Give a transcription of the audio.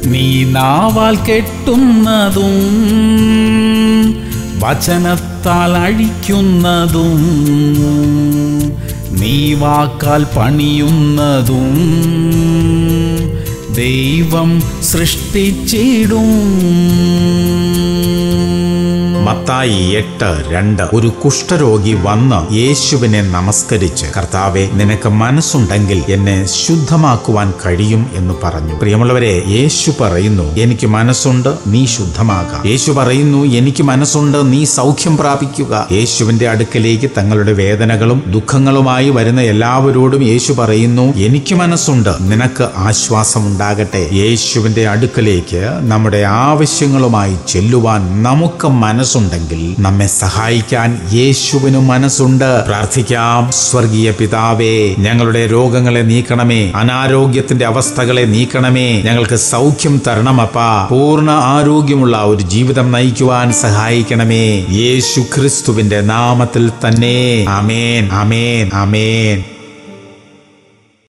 നീ നാവാൽ കെട്ടുന്നതും വചനത്താൽ അഴിക്കുന്നതും നീ വാക്കാൽ പണിയുന്നതും ദൈവം സൃഷ്ടിച്ചിടും മത്തായി എട്ട് രണ്ട് ഒരു കുഷ്ഠരോഗി വന്ന് യേശുവിനെ നമസ്കരിച്ച് കർത്താവെ നിനക്ക് മനസ്സുണ്ടെങ്കിൽ എന്നെ ശുദ്ധമാക്കുവാൻ കഴിയും എന്ന് പറഞ്ഞു പ്രിയമുള്ളവരെ യേശു പറയുന്നു എനിക്ക് മനസ്സുണ്ട് നീ ശുദ്ധമാകാം യേശു പറയുന്നു എനിക്ക് മനസ്സുണ്ട് നീ സൗഖ്യം പ്രാപിക്കുക യേശുവിന്റെ അടുക്കലേക്ക് തങ്ങളുടെ വേദനകളും ദുഃഖങ്ങളുമായി വരുന്ന എല്ലാവരോടും യേശു പറയുന്നു എനിക്ക് മനസ്സുണ്ട് നിനക്ക് ആശ്വാസം ഉണ്ടാകട്ടെ യേശുവിന്റെ അടുക്കലേക്ക് നമ്മുടെ ആവശ്യങ്ങളുമായി ചെല്ലുവാൻ നമുക്ക് മനസ്സുണ്ടെങ്കിൽ നമ്മെ സഹായിക്കാൻ യേശുവിന് മനസ്സുണ്ട് പ്രാർത്ഥിക്കാം സ്വർഗീയ പിതാവേ ഞങ്ങളുടെ രോഗങ്ങളെ നീക്കണമേ അനാരോഗ്യത്തിന്റെ അവസ്ഥകളെ നീക്കണമേ ഞങ്ങൾക്ക് സൗഖ്യം തരണമപ്പാ പൂർണ്ണ ആരോഗ്യമുള്ള ഒരു ജീവിതം നയിക്കുവാൻ സഹായിക്കണമേ യേശു ക്രിസ്തുവിന്റെ നാമത്തിൽ തന്നെ അമേൻ അമേൻ അമേൻ